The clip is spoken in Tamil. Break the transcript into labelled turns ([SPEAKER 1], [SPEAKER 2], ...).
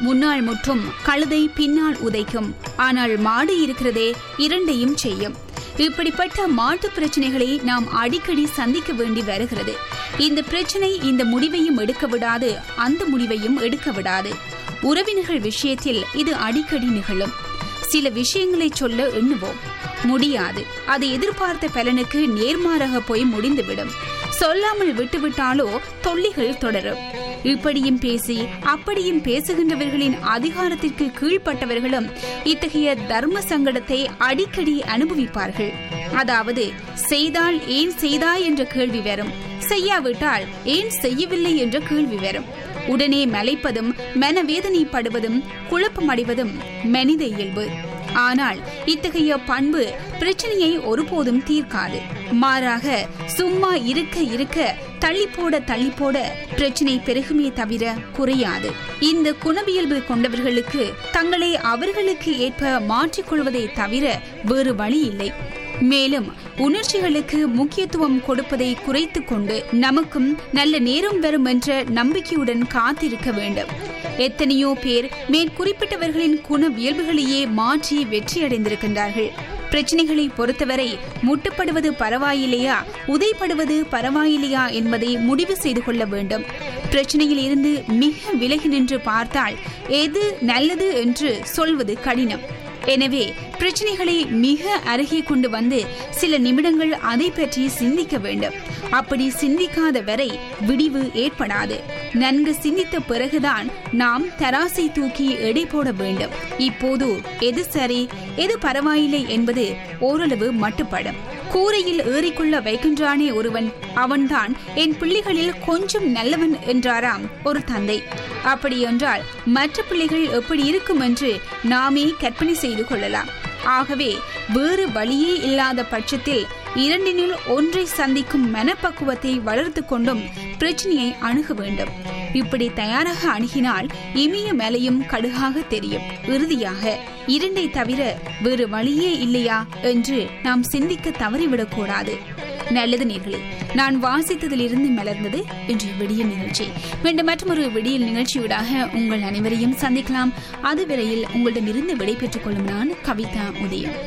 [SPEAKER 1] முன்னாள் முற்றும் கழுதை பின்னால் உதைக்கும் ஆனால் மாடு இருக்கிறதே இரண்டையும் செய்யும் இப்படிப்பட்ட மாட்டு பிரச்சனைகளை நாம் அடிக்கடி சந்திக்க வேண்டி வருகிறது இந்த பிரச்சனை இந்த முடிவையும் எடுக்க விடாது அந்த முடிவையும் எடுக்க விடாது உறவினர்கள் விஷயத்தில் இது அடிக்கடி நிகழும் சில விஷயங்களை சொல்ல எண்ணுவோம் முடியாது அது எதிர்பார்த்த பலனுக்கு நேர்மாறாக போய் முடிந்துவிடும் சொல்லாமல் விட்டுவிட்டாலோ தொல்லிகள் தொடரும் இப்படியும் பேசி அப்படியும் பேசுகின்றவர்களின் அதிகாரத்திற்கு கீழ்ப்பட்டவர்களும் இத்தகைய தர்ம சங்கடத்தை அடிக்கடி அனுபவிப்பார்கள் அதாவது செய்தால் ஏன் செய்தாய் என்ற கேள்வி வரும் செய்யாவிட்டால் ஏன் செய்யவில்லை என்ற கேள்வி வரும் உடனே மலைப்பதும் மனவேதனைப்படுவதும் குழப்பமடைவதும் மனித இயல்பு ஆனால் இத்தகைய பண்பு பிரச்சனையை ஒருபோதும் தீர்க்காது மாறாக சும்மா இருக்க இருக்க தள்ளி போட தள்ளி போட பிரச்சனை பெருகுமே தவிர குறையாது இந்த குணவியல்பு கொண்டவர்களுக்கு தங்களை அவர்களுக்கு ஏற்ப மாற்றிக்கொள்வதை தவிர வேறு வழி இல்லை மேலும் உணர்ச்சிகளுக்கு முக்கியத்துவம் கொடுப்பதை குறைத்து கொண்டு நமக்கும் நல்ல நேரம் வரும் என்ற நம்பிக்கையுடன் காத்திருக்க வேண்டும் எத்தனையோ பேர் மேற்குறிப்பிட்டவர்களின் குணவியல்புகளையே மாற்றி வெற்றியடைந்திருக்கின்றார்கள் பிரச்சனைகளை பொறுத்தவரை முட்டுப்படுவது பரவாயில்லையா உதைப்படுவது பரவாயில்லையா என்பதை முடிவு செய்து கொள்ள வேண்டும் பிரச்சனையில் இருந்து மிக விலகி நின்று பார்த்தால் எது நல்லது என்று சொல்வது கடினம் எனவே பிரச்சனைகளை மிக அருகே கொண்டு வந்து சில நிமிடங்கள் அதை பற்றி சிந்திக்க வேண்டும் அப்படி சிந்திக்காத வரை விடிவு ஏற்படாது நன்கு சிந்தித்த பிறகுதான் நாம் தராசை தூக்கி எடை போட வேண்டும் இப்போது எது சரி எது பரவாயில்லை என்பது ஓரளவு மட்டுப்படும் கூரையில் ஏறிக்கொள்ள வைக்கின்றானே ஒருவன் அவன்தான் என் பிள்ளைகளில் கொஞ்சம் நல்லவன் என்றாராம் ஒரு தந்தை அப்படியென்றால் மற்ற பிள்ளைகள் எப்படி இருக்கும் என்று நாமே கற்பனை செய்து கொள்ளலாம் ஆகவே வேறு வழியே இல்லாத பட்சத்தில் இரண்டினில் ஒன்றை சந்திக்கும் மனப்பக்குவத்தை வளர்த்து கொண்டும் பிரச்சனையை அணுக வேண்டும் இப்படி தயாராக அணுகினால் இமய மேலையும் கடுகாக தெரியும் இறுதியாக இரண்டை தவிர வேறு வழியே இல்லையா என்று நாம் சிந்திக்க தவறிவிடக்கூடாது நல்லது நேர்களே நான் வாசித்ததிலிருந்து மலர்ந்தது இன்றைய விடியல் நிகழ்ச்சி மீண்டும் மற்றொரு விடியல் நிகழ்ச்சியூடாக உங்கள் அனைவரையும் சந்திக்கலாம் அதுவரையில் உங்களிடமிருந்து விடை பெற்றுக் கொள்ளும் நான் கவிதா உதயம்